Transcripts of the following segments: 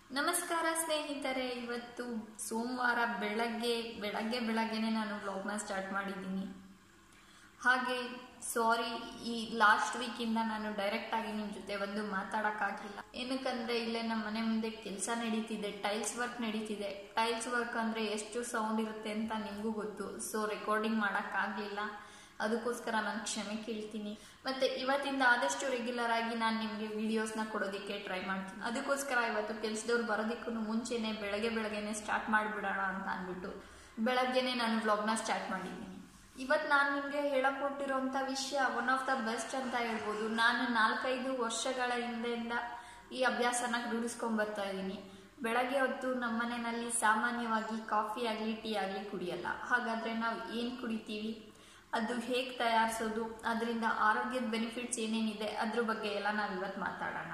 ನಮಸ್ಕಾರ ಸ್ನೇಹಿತರೆ ಇವತ್ತು ಸೋಮವಾರ ಬೆಳಗ್ಗೆ ಬೆಳಗ್ಗೆ ಬೆಳಗ್ಗೆನೆ ನಾನು ವ್ಲಾಗ್ನ ಸ್ಟಾರ್ಟ್ ಮಾಡಿದ್ದೀನಿ ಹಾಗೆ ಸಾರಿ ಈ ಲಾಸ್ಟ್ ವೀಕಿಂದ ನಾನು ಡೈರೆಕ್ಟ್ ಆಗಿ ನಿಮ್ಮ ಜೊತೆ ಒಂದು ಮಾತಾಡೋಕ್ಕಾಗಿಲ್ಲ ಏನಕ್ಕಂದ್ರೆ ಇಲ್ಲೇ ನಮ್ಮ ಮನೆ ಮುಂದೆ ಕೆಲಸ ನಡೀತಿದೆ ಟೈಲ್ಸ್ ವರ್ಕ್ ನಡೀತಿದೆ ಟೈಲ್ಸ್ ವರ್ಕ್ ಅಂದರೆ ಎಷ್ಟು ಸೌಂಡ್ ಇರುತ್ತೆ ಅಂತ ನಿಮಗೂ ಗೊತ್ತು ಸೊ ರೆಕಾರ್ಡಿಂಗ್ ಮಾಡೋಕ್ಕಾಗಲಿಲ್ಲ ಅದಕ್ಕೋಸ್ಕರ ನಾನು ಕ್ಷಮೆ ಕೇಳ್ತೀನಿ ಮತ್ತೆ ಇವತ್ತಿಂದ ಆದಷ್ಟು ರೆಗ್ಯುಲರ್ ಆಗಿ ನಾನು ನಿಮಗೆ ವಿಡಿಯೋಸ್ನ ಕೊಡೋದಕ್ಕೆ ಟ್ರೈ ಮಾಡ್ತೀನಿ ಅದಕ್ಕೋಸ್ಕರ ಇವತ್ತು ಕೆಲಸದವ್ರು ಬರೋದಕ್ಕೂ ಮುಂಚೆನೆ ಬೆಳಗ್ಗೆ ಬೆಳಗ್ಗೆನೆ ಸ್ಟಾರ್ಟ್ ಮಾಡಿಬಿಡೋಣ ಅಂತ ಅಂದ್ಬಿಟ್ಟು ಬೆಳಗ್ಗೆನೆ ನಾನು ವ್ಲಾಗ್ನ ಸ್ಟಾರ್ಟ್ ಮಾಡಿದ್ದೀನಿ ಇವತ್ತು ನಾನು ನಿಮಗೆ ಹೇಳಕೊಟ್ಟಿರೋಂಥ ವಿಷಯ ಒನ್ ಆಫ್ ದ ಬೆಸ್ಟ್ ಅಂತ ಹೇಳ್ಬೋದು ನಾನು ನಾಲ್ಕೈದು ವರ್ಷಗಳ ಹಿಂದೆಯಿಂದ ಈ ಅಭ್ಯಾಸನ ರೂಢಿಸ್ಕೊಂಡ್ ಬರ್ತಾ ಇದ್ದೀನಿ ಬೆಳಗ್ಗೆ ಹೊತ್ತು ನಮ್ಮ ಮನೆಯಲ್ಲಿ ಸಾಮಾನ್ಯವಾಗಿ ಕಾಫಿ ಆಗಲಿ ಟೀ ಆಗಲಿ ಕುಡಿಯಲ್ಲ ಹಾಗಾದ್ರೆ ನಾವು ಏನು ಕುಡಿತೀವಿ ಅದು ಹೇಗೆ ತಯಾರಿಸೋದು ಅದರಿಂದ ಆರೋಗ್ಯದ ಬೆನಿಫಿಟ್ಸ್ ಏನೇನಿದೆ ಅದ್ರ ಬಗ್ಗೆ ಎಲ್ಲ ನಾವು ಇವತ್ತು ಮಾತಾಡೋಣ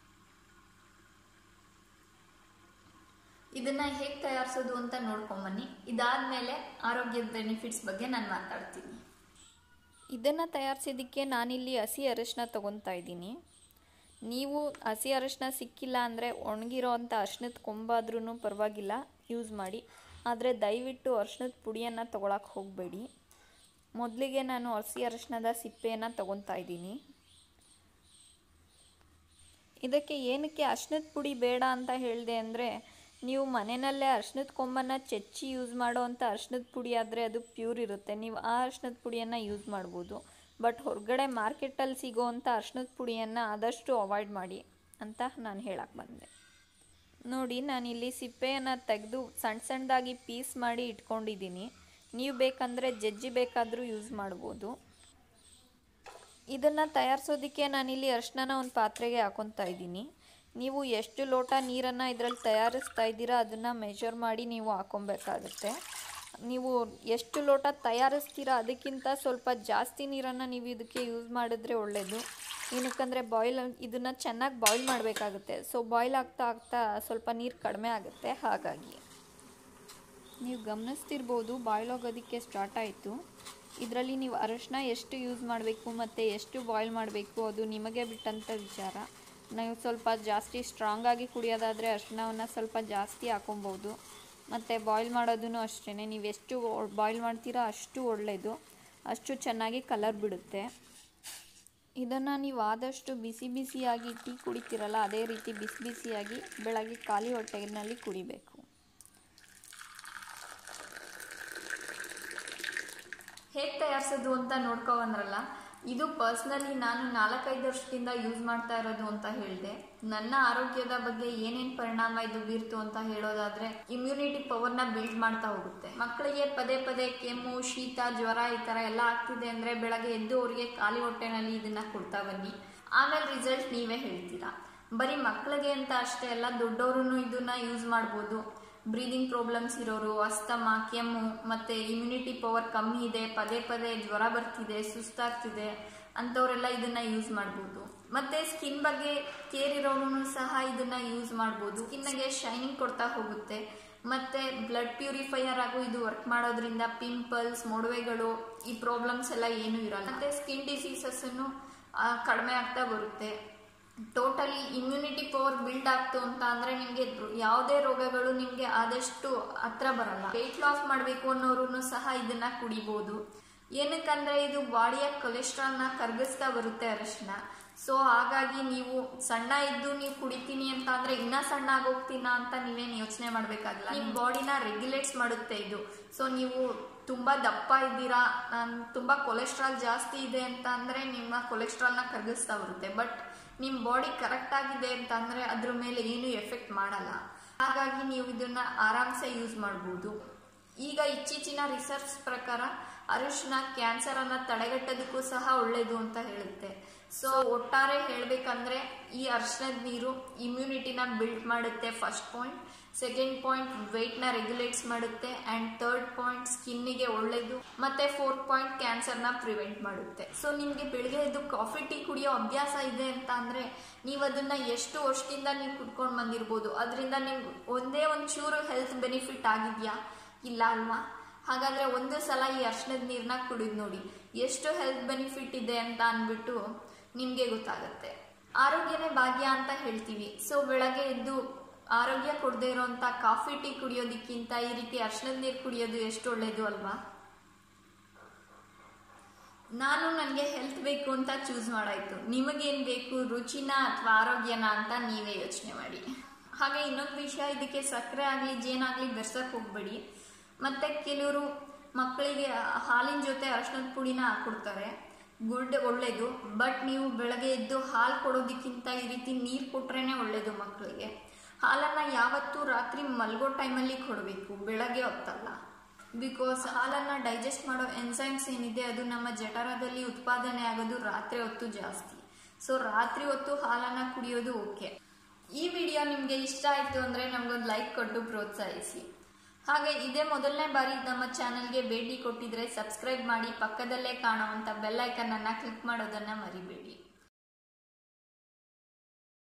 ಇದನ್ನ ಹೇಗೆ ತಯಾರಿಸೋದು ಅಂತ ನೋಡ್ಕೊಂಬನ್ನಿ ಇದಾದ್ಮೇಲೆ ಆರೋಗ್ಯದ ಬೆನಿಫಿಟ್ಸ್ ಬಗ್ಗೆ ನಾನು ಮಾತಾಡ್ತೀನಿ ಇದನ್ನು ತಯಾರಿಸಿದ್ದಕ್ಕೆ ನಾನಿಲ್ಲಿ ಹಸಿ ಅರಿಶಿನ ತೊಗೊತಾ ಇದ್ದೀನಿ ನೀವು ಹಸಿ ಅರಿಶಿನ ಸಿಕ್ಕಿಲ್ಲ ಅಂದರೆ ಒಣಗಿರೋ ಅಂಥ ಅರಿಶಿನದ ಕೊಂಬಾದ್ರೂ ಪರವಾಗಿಲ್ಲ ಯೂಸ್ ಮಾಡಿ ಆದರೆ ದಯವಿಟ್ಟು ಅರಿಶಿನದ ಪುಡಿಯನ್ನು ತೊಗೊಳಕ್ಕೆ ಹೋಗಬೇಡಿ ಮೊದಲಿಗೆ ನಾನು ಹಸಿ ಅರಿಶಿನದ ಸಿಪ್ಪೆಯನ್ನು ತೊಗೊತಾ ಇದ್ದೀನಿ ಇದಕ್ಕೆ ಏನಕ್ಕೆ ಅರಿಶಿನದ ಪುಡಿ ಬೇಡ ಅಂತ ಹೇಳಿದೆ ಅಂದರೆ ನೀವು ಮನೆಯಲ್ಲೇ ಅರಿಶಿನದ ಕೊಂಬನ್ನು ಚೆಚ್ಚಿ ಯೂಸ್ ಮಾಡೋ ಅಂಥ ಅರಿಶಿನದ ಪುಡಿ ಆದರೆ ಅದು ಪ್ಯೂರ್ ಇರುತ್ತೆ ನೀವು ಆ ಅರಿಶಿನದ ಪುಡಿಯನ್ನು ಯೂಸ್ ಮಾಡ್ಬೋದು ಬಟ್ ಹೊರಗಡೆ ಮಾರ್ಕೆಟಲ್ಲಿ ಸಿಗೋ ಅಂಥ ಅರಿಶಿನದ ಪುಡಿಯನ್ನು ಆದಷ್ಟು ಅವಾಯ್ಡ್ ಮಾಡಿ ಅಂತ ನಾನು ಹೇಳಕ್ಕೆ ಬಂದೆ ನೋಡಿ ನಾನಿಲ್ಲಿ ಸಿಪ್ಪೆಯನ್ನು ತೆಗೆದು ಸಣ್ಣ ಸಣ್ಣದಾಗಿ ಪೀಸ್ ಮಾಡಿ ಇಟ್ಕೊಂಡಿದ್ದೀನಿ ನೀವು ಬೇಕಂದರೆ ಜಜ್ಜಿ ಬೇಕಾದರೂ ಯೂಸ್ ಮಾಡ್ಬೋದು ಇದನ್ನು ತಯಾರಿಸೋದಕ್ಕೆ ನಾನಿಲ್ಲಿ ಅರಿಶಿನ ಒಂದು ಪಾತ್ರೆಗೆ ಹಾಕೊತಾ ಇದ್ದೀನಿ ನೀವು ಎಷ್ಟು ಲೋಟ ನೀರನ್ನು ಇದರಲ್ಲಿ ತಯಾರಿಸ್ತಾ ಇದ್ದೀರಾ ಅದನ್ನು ಮೆಷರ್ ಮಾಡಿ ನೀವು ಹಾಕೊಬೇಕಾಗುತ್ತೆ ನೀವು ಎಷ್ಟು ಲೋಟ ತಯಾರಿಸ್ತೀರಾ ಅದಕ್ಕಿಂತ ಸ್ವಲ್ಪ ಜಾಸ್ತಿ ನೀರನ್ನು ನೀವು ಇದಕ್ಕೆ ಯೂಸ್ ಮಾಡಿದ್ರೆ ಒಳ್ಳೆಯದು ಏನಕ್ಕಂದರೆ ಬಾಯ್ಲ್ ಇದನ್ನು ಚೆನ್ನಾಗಿ ಬಾಯ್ಲ್ ಮಾಡಬೇಕಾಗುತ್ತೆ ಸೊ ಬಾಯ್ಲ್ ಆಗ್ತಾ ಆಗ್ತಾ ಸ್ವಲ್ಪ ನೀರು ಕಡಿಮೆ ಆಗುತ್ತೆ ಹಾಗಾಗಿ ನೀವು ಗಮನಿಸ್ತಿರ್ಬೋದು ಬಾಯ್ಲ್ ಹೋಗೋದಕ್ಕೆ ಸ್ಟಾರ್ಟ್ ಆಯಿತು ಇದರಲ್ಲಿ ನೀವು ಅರಶಿನ ಎಷ್ಟು ಯೂಸ್ ಮಾಡಬೇಕು ಮತ್ತು ಎಷ್ಟು ಬಾಯ್ಲ್ ಮಾಡಬೇಕು ಅದು ನಿಮಗೆ ಬಿಟ್ಟಂಥ ವಿಚಾರ ನೀವು ಸ್ವಲ್ಪ ಜಾಸ್ತಿ ಸ್ಟ್ರಾಂಗಾಗಿ ಕುಡಿಯೋದಾದರೆ ಅರಿಶಿನವನ್ನು ಸ್ವಲ್ಪ ಜಾಸ್ತಿ ಹಾಕೊಬೋದು ಮತ್ತು ಬಾಯ್ಲ್ ಮಾಡೋದೂ ಅಷ್ಟೇ ನೀವು ಎಷ್ಟು ಬಾಯ್ಲ್ ಮಾಡ್ತೀರೋ ಅಷ್ಟು ಒಳ್ಳೆಯದು ಅಷ್ಟು ಚೆನ್ನಾಗಿ ಕಲರ್ ಬಿಡುತ್ತೆ ಇದನ್ನು ನೀವು ಆದಷ್ಟು ಬಿಸಿ ಬಿಸಿಯಾಗಿ ಟೀ ಕುಡಿತೀರಲ್ಲ ಅದೇ ರೀತಿ ಬಿಸಿ ಬಿಸಿಯಾಗಿ ಬೆಳಗ್ಗೆ ಖಾಲಿ ಹೊಟ್ಟೆನಲ್ಲಿ ಕುಡಿಬೇಕು ಹೇಗೆ ತಯಾರಿಸೋದು ಅಂತ ನೋಡ್ಕೊ ಬಂದ್ರಲ್ಲ ಇದು ಪರ್ಸ್ನಲಿ ನಾನು ನಾಲ್ಕೈದು ವರ್ಷದಿಂದ ಯೂಸ್ ಮಾಡ್ತಾ ಇರೋದು ಅಂತ ಹೇಳಿದೆ ನನ್ನ ಆರೋಗ್ಯದ ಬಗ್ಗೆ ಏನೇನ್ ಪರಿಣಾಮ ಇದು ಬೀರ್ತು ಅಂತ ಹೇಳೋದಾದ್ರೆ ಇಮ್ಯುನಿಟಿ ಪವರ್ನ ಬಿಲ್ಡ್ ಮಾಡ್ತಾ ಹೋಗುತ್ತೆ ಮಕ್ಕಳಿಗೆ ಪದೇ ಪದೇ ಕೆಮ್ಮು ಶೀತ ಜ್ವರ ಈ ತರ ಎಲ್ಲ ಆಗ್ತಿದೆ ಅಂದ್ರೆ ಬೆಳಗ್ಗೆ ಎದ್ದು ಅವರಿಗೆ ಖಾಲಿ ಹೊಟ್ಟೆನಲ್ಲಿ ಇದನ್ನ ಕೊಡ್ತಾ ಬನ್ನಿ ಆಮೇಲೆ ರಿಸಲ್ಟ್ ನೀವೇ ಹೇಳ್ತೀರಾ ಬರೀ ಮಕ್ಕಳಿಗೆ ಅಂತ ಅಷ್ಟೇ ಅಲ್ಲ ದೊಡ್ಡವರು ಇದನ್ನ ಯೂಸ್ ಮಾಡ್ಬೋದು ಬ್ರೀದಿಂಗ್ ಪ್ರಾಬ್ಲಮ್ಸ್ ಇರೋರು ಅಸ್ತಮ ಕೆಮ್ಮು ಮತ್ತೆ ಇಮ್ಯುನಿಟಿ ಪವರ್ ಕಮ್ಮಿ ಇದೆ ಪದೇ ಪದೇ ಜ್ವರ ಬರ್ತಿದೆ ಸುಸ್ತಾಗ್ತಿದೆ ಅಂಥವರೆಲ್ಲ ಇದನ್ನ ಯೂಸ್ ಮಾಡ್ಬೋದು ಮತ್ತೆ ಸ್ಕಿನ್ ಬಗ್ಗೆ ಕೇರ್ ಇರೋರು ಸಹ ಇದನ್ನ ಯೂಸ್ ಮಾಡ್ಬೋದು ಸ್ಕಿನ್ಗೆ ಶೈನಿಂಗ್ ಕೊಡ್ತಾ ಹೋಗುತ್ತೆ ಮತ್ತೆ ಬ್ಲಡ್ ಪ್ಯೂರಿಫೈಯರ್ ಆಗು ಇದು ವರ್ಕ್ ಮಾಡೋದ್ರಿಂದ ಪಿಂಪಲ್ಸ್ ಮೊಡವೆಗಳು ಈ ಪ್ರಾಬ್ಲಮ್ಸ್ ಎಲ್ಲ ಏನು ಇರಲ್ಲ ಮತ್ತೆ ಸ್ಕಿನ್ ಡಿಸೀಸಸ್ ಅನ್ನು ಕಡಿಮೆ ಆಗ್ತಾ ಬರುತ್ತೆ ಟೋಟಲಿ ಇಮ್ಯುನಿಟಿ ಪವರ್ ಬಿಲ್ಡ್ ಆಗ್ತು ಅಂತ ಅಂದ್ರೆ ನಿಮ್ಗೆ ಯಾವುದೇ ರೋಗಗಳು ನಿಮ್ಗೆ ಆದಷ್ಟು ಹತ್ರ ಬರಲ್ಲ ವೆಯ್ಟ್ ಲಾಸ್ ಮಾಡಬೇಕು ಅನ್ನೋರು ಸಹ ಇದನ್ನ ಕುಡಿಬಹುದು ಏನಕ್ಕಂದ್ರೆ ಇದು ಬಾಡಿಯ ಕೊಲೆಸ್ಟ್ರಾಲ್ ನ ಕರಗಿಸ್ತಾ ಬರುತ್ತೆ ಅರಿಶಿನ ಸೊ ಹಾಗಾಗಿ ನೀವು ಸಣ್ಣ ಇದ್ದು ನೀವು ಕುಡಿತೀನಿ ಅಂತ ಅಂದ್ರೆ ಇನ್ನ ಸಣ್ಣ ಆಗೋಗ್ತೀನ ಅಂತ ನೀವೇನು ಯೋಚನೆ ಮಾಡ್ಬೇಕಾಗಿಲ್ಲ ನಿಮ್ ಬಾಡಿನ ರೆಗ್ಯುಲೇಟ್ಸ್ ಮಾಡುತ್ತೆ ಇದು ಸೊ ನೀವು ತುಂಬಾ ದಪ್ಪ ಇದ್ದೀರಾ ತುಂಬಾ ಕೊಲೆಸ್ಟ್ರಾಲ್ ಜಾಸ್ತಿ ಇದೆ ಅಂತ ಅಂದ್ರೆ ನಿಮ್ಮ ಕೊಲೆಸ್ಟ್ರಾಲ್ ನ ಕರಗಿಸ್ತಾ ಬರುತ್ತೆ ಬಟ್ ನಿಮ್ ಬಾಡಿ ಕರೆಕ್ಟ್ ಆಗಿದೆ ಅಂತ ಅಂದ್ರೆ ಅದ್ರ ಮೇಲೆ ಏನು ಎಫೆಕ್ಟ್ ಮಾಡಲ್ಲ ಹಾಗಾಗಿ ನೀವು ಇದನ್ನ ಆರಾಮ್ಸೆ ಯೂಸ್ ಮಾಡ್ಬೋದು ಈಗ ಇತ್ತೀಚಿನ ರಿಸರ್ಚ್ ಪ್ರಕಾರ ಅರಿಶಿನ ಕ್ಯಾನ್ಸರ್ ಅನ್ನ ತಡೆಗಟ್ಟೋದಕ್ಕೂ ಸಹ ಒಳ್ಳೇದು ಅಂತ ಹೇಳುತ್ತೆ ಸೊ ಒಟ್ಟಾರೆ ಹೇಳ್ಬೇಕಂದ್ರೆ ಈ ಅರಿಶಿನದ ನೀರು ಇಮ್ಯುನಿಟಿನ ಬಿಲ್ಡ್ ಮಾಡುತ್ತೆ first point second point weight ನ ರೆಗ್ಯುಲೇಟ್ಸ್ ಮಾಡುತ್ತೆ ಅಂಡ್ ಥರ್ಡ್ ಪಾಯಿಂಟ್ ಸ್ಕಿನ್ನಿಗೆ ಒಳ್ಳೇದು ಮತ್ತೆ ಫೋರ್ತ್ ಪಾಯಿಂಟ್ ಕ್ಯಾನ್ಸರ್ ನ ಪ್ರಿವೆಂಟ್ ಮಾಡುತ್ತೆ ಸೊ ನಿಮ್ಗೆ ಬೆಳಿಗ್ಗೆ ಎದ್ದು ಕಾಫಿ ಟೀ ಕುಡಿಯೋ ಅಭ್ಯಾಸ ಇದೆ ಅಂತ ಅಂದ್ರೆ ನೀವು ಅದನ್ನ ಎಷ್ಟು ವರ್ಷದಿಂದ ನೀವು ಕುಡ್ಕೊಂಡು ಬಂದಿರ್ಬೋದು ಅದರಿಂದ ನಿಮ್ಗೆ ಒಂದೇ ಒಂದು ಚೂರು ಹೆಲ್ತ್ ಬೆನಿಫಿಟ್ ಆಗಿದ್ಯಾ ಇಲ್ಲ ಅಲ್ವಾ ಹಾಗಾದ್ರೆ ಒಂದು ಸಲ ಈ ಅರ್ಶನದ ನೀರನ್ನ ಕುಡಿದ್ ನೋಡಿ ಎಷ್ಟು ಹೆಲ್ತ್ ಬೆನಿಫಿಟ್ ಇದೆ ಅಂತ ಅಂದ್ಬಿಟ್ಟು ನಿಮ್ಗೆ ಗೊತ್ತಾಗುತ್ತೆ ಆರೋಗ್ಯನೇ ಭಾಗ್ಯ ಅಂತ ಹೇಳ್ತೀವಿ ಸೊ ಬೆಳಗ್ಗೆ ಎದ್ದು ಆರೋಗ್ಯ ಕೊಡದೇ ಇರೋಂಥ ಕಾಫಿ ಟೀ ಕುಡಿಯೋದಕ್ಕಿಂತ ಈ ರೀತಿ ಅರ್ಶಿನದ ನೀರು ಕುಡಿಯೋದು ಎಷ್ಟು ಒಳ್ಳೇದು ಅಲ್ವಾ ನಾನು ನನಗೆ ಹೆಲ್ತ್ ಬೇಕು ಅಂತ ಚೂಸ್ ಮಾಡಾಯ್ತು ನಿಮಗೇನು ಬೇಕು ರುಚಿನ ಅಥವಾ ಆರೋಗ್ಯನ ಅಂತ ನೀವೇ ಯೋಚನೆ ಮಾಡಿ ಹಾಗೆ ಇನ್ನೊಂದು ವಿಷಯ ಇದಕ್ಕೆ ಸಕ್ಕರೆ ಆಗಲಿ ಜೇನಾಗಲಿ ಬೆರ್ಸಕ್ಕೆ ಹೋಗ್ಬೇಡಿ ಮತ್ತೆ ಕೆಲವರು ಮಕ್ಕಳಿಗೆ ಹಾಲಿನ ಜೊತೆ ಅರ್ಶಿನದ ಪುಡಿನ ಹಾಕ್ಕೊಡ್ತಾರೆ ಗುಡ್ ಒಳ್ಳೇದು ಬಟ್ ನೀವು ಬೆಳಗ್ಗೆ ಎದ್ದು ಹಾಲು ಕೊಡೋದಕ್ಕಿಂತ ಈ ರೀತಿ ನೀರು ಕೊಟ್ರೇನೆ ಒಳ್ಳೇದು ಮಕ್ಕಳಿಗೆ ಹಾಲನ್ನು ಯಾವತ್ತೂ ರಾತ್ರಿ ಮಲ್ಗೋ ಟೈಮಲ್ಲಿ ಕೊಡಬೇಕು ಬೆಳಗ್ಗೆ ಹೊತ್ತಲ್ಲ ಬಿಕಾಸ್ ಹಾಲನ್ನು ಡೈಜೆಸ್ಟ್ ಮಾಡೋ ಎನ್ಸೈಮ್ಸ್ ಏನಿದೆ ಅದು ನಮ್ಮ ಜಠರದಲ್ಲಿ ಉತ್ಪಾದನೆ ಆಗೋದು ರಾತ್ರಿ ಹೊತ್ತು ಜಾಸ್ತಿ ಸೊ ರಾತ್ರಿ ಹೊತ್ತು ಹಾಲನ್ನು ಕುಡಿಯೋದು ಓಕೆ ಈ ವಿಡಿಯೋ ನಿಮಗೆ ಇಷ್ಟ ಆಯಿತು ಅಂದರೆ ನಮಗೊಂದು ಲೈಕ್ ಕೊಟ್ಟು ಪ್ರೋತ್ಸಾಹಿಸಿ ಹಾಗೆ ಇದೇ ಮೊದಲನೇ ಬಾರಿ ನಮ್ಮ ಚಾನಲ್ಗೆ ಭೇಟಿ ಕೊಟ್ಟಿದ್ರೆ ಸಬ್ಸ್ಕ್ರೈಬ್ ಮಾಡಿ ಪಕ್ಕದಲ್ಲೇ ಕಾಣುವಂಥ ಬೆಲ್ ಐಕನನ್ನು ಕ್ಲಿಕ್ ಮಾಡೋದನ್ನು ಮರಿಬೇಡಿ